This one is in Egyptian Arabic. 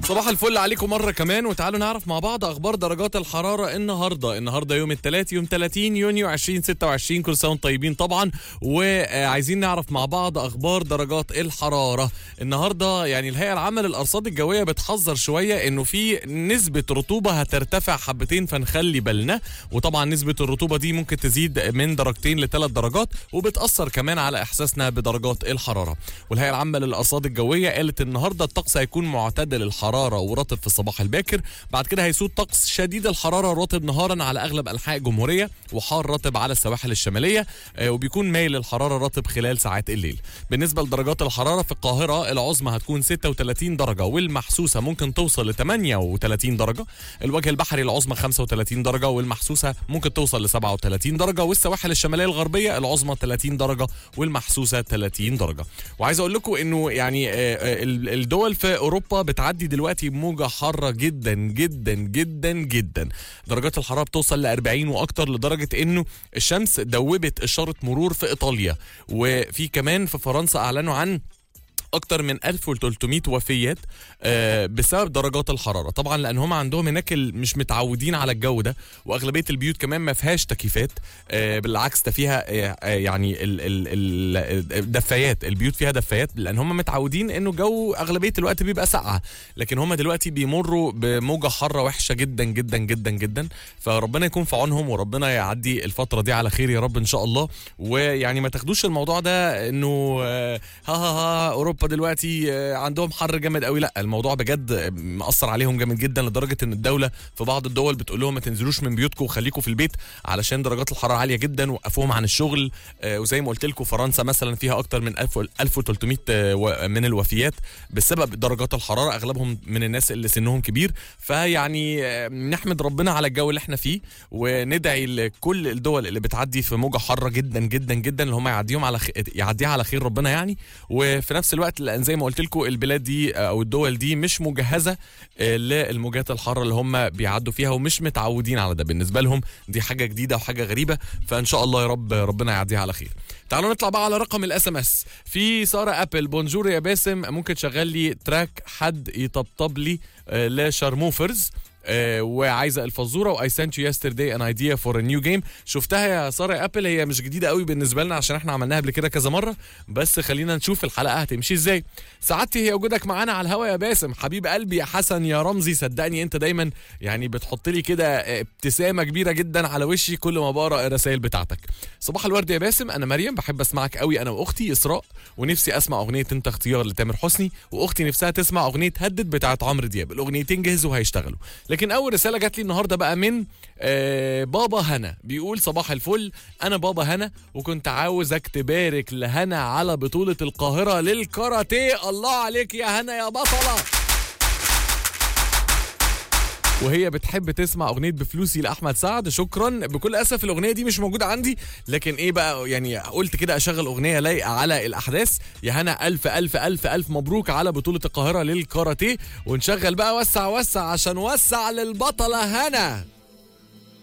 صباح الفل عليكم مرة كمان وتعالوا نعرف مع بعض أخبار درجات الحرارة النهاردة النهاردة يوم الثلاث يوم 30 يونيو 2026 كل سنة وانتم طيبين طبعا وعايزين نعرف مع بعض أخبار درجات الحرارة النهاردة يعني الهيئة العامة للأرصاد الجوية بتحذر شوية إنه في نسبة رطوبة هترتفع حبتين فنخلي بالنا وطبعا نسبة الرطوبة دي ممكن تزيد من درجتين لثلاث درجات وبتأثر كمان على إحساسنا بدرجات الحرارة والهيئة العامة للأرصاد الجوية قالت النهاردة الطقس هيكون معتدل الحرارة ورطب في الصباح الباكر بعد كده هيسود طقس شديد الحرارة رطب نهارا على أغلب أنحاء الجمهورية وحار رطب على السواحل الشمالية آه، وبيكون مايل الحرارة رطب خلال ساعات الليل بالنسبة لدرجات الحرارة في القاهرة العظمى هتكون 36 درجة والمحسوسة ممكن توصل ل 38 درجة الوجه البحري العظمى 35 درجة والمحسوسة ممكن توصل ل 37 درجة والسواحل الشمالية الغربية العظمى 30 درجة والمحسوسة 30 درجة وعايز اقول لكم انه يعني آه، آه، ال- الدول في اوروبا بتعدي دلوقتي بموجة حارة جدا جدا جدا جدا درجات الحرارة بتوصل ل 40 واكتر لدرجة انه الشمس دوبت اشارة مرور في ايطاليا وفي كمان في فرنسا اعلنوا عن اكتر من 1300 وفيات آه، بسبب درجات الحراره طبعا لان هم عندهم هناك ال- مش متعودين على الجو ده واغلبيه البيوت كمان ما فيهاش تكييفات آه، بالعكس ده فيها آه، آه، يعني ال- ال- ال- الدفايات البيوت فيها دفايات لان هم متعودين انه الجو اغلبيه الوقت بيبقى ساقعه لكن هم دلوقتي بيمروا بموجه حاره وحشه جدا جدا جدا جدا فربنا يكون في عونهم وربنا يعدي الفتره دي على خير يا رب ان شاء الله ويعني ما تاخدوش الموضوع ده انه آه، ها ها ها اوروبا دلوقتي آه، عندهم حر جامد قوي لا الموضوع بجد مأثر عليهم جامد جدا لدرجه ان الدوله في بعض الدول بتقول لهم ما تنزلوش من بيوتكم وخليكم في البيت علشان درجات الحراره عاليه جدا وقفوهم عن الشغل آه، وزي ما قلت لكم فرنسا مثلا فيها اكتر من 1000 1300 آه، و- من الوفيات بسبب درجات الحراره اغلبهم من الناس اللي سنهم كبير فيعني آه، نحمد ربنا على الجو اللي احنا فيه وندعي لكل الدول اللي بتعدي في موجه حاره جدا جدا جدا اللي هم يعديهم على خ... يعديها على خير ربنا يعني وفي نفس الوقت لان زي ما قلت لكم البلاد دي او الدول دي مش مجهزه آه، للموجات الحاره اللي هم بيعدوا فيها ومش متعودين على ده بالنسبه لهم دي حاجه جديده وحاجه غريبه فان شاء الله يا رب ربنا يعديها على خير تعالوا نطلع بقى على رقم الاس ام اس في ساره ابل بونجور يا باسم ممكن تشغل لي تراك حد يطبطب لي آه، لشارموفرز آه، وعايزه الفزوره واي سنت يو يسترداي ان ايديا فور ا نيو جيم شفتها يا ساره يا ابل هي مش جديده قوي بالنسبه لنا عشان احنا عملناها قبل كده كذا مره بس خلينا نشوف الحلقه هتمشي ازاي سعادتي هي وجودك معانا على الهوا يا باسم حبيب قلبي يا حسن يا رمزي صدقني انت دايما يعني بتحط لي كده آه، ابتسامه كبيره جدا على وشي كل ما بقرا الرسائل بتاعتك صباح الورد يا باسم انا مريم بحب اسمعك قوي انا واختي اسراء ونفسي اسمع اغنيه انت اختيار لتامر حسني واختي نفسها تسمع اغنيه هدد بتاعت عمرو دياب الاغنيتين جهزوا وهيشتغلوا لكن اول رساله جات لي النهارده بقى من آه بابا هنا بيقول صباح الفل انا بابا هنا وكنت عاوزك تبارك لهنا على بطوله القاهره للكاراتيه الله عليك يا هنا يا بطله وهي بتحب تسمع اغنيه بفلوسي لاحمد سعد شكرا بكل اسف الاغنيه دي مش موجوده عندي لكن ايه بقى يعني قلت كده اشغل اغنيه لايقه على الاحداث يا هنا الف الف الف الف مبروك على بطوله القاهره للكاراتيه ونشغل بقى وسع وسع عشان وسع للبطله هنا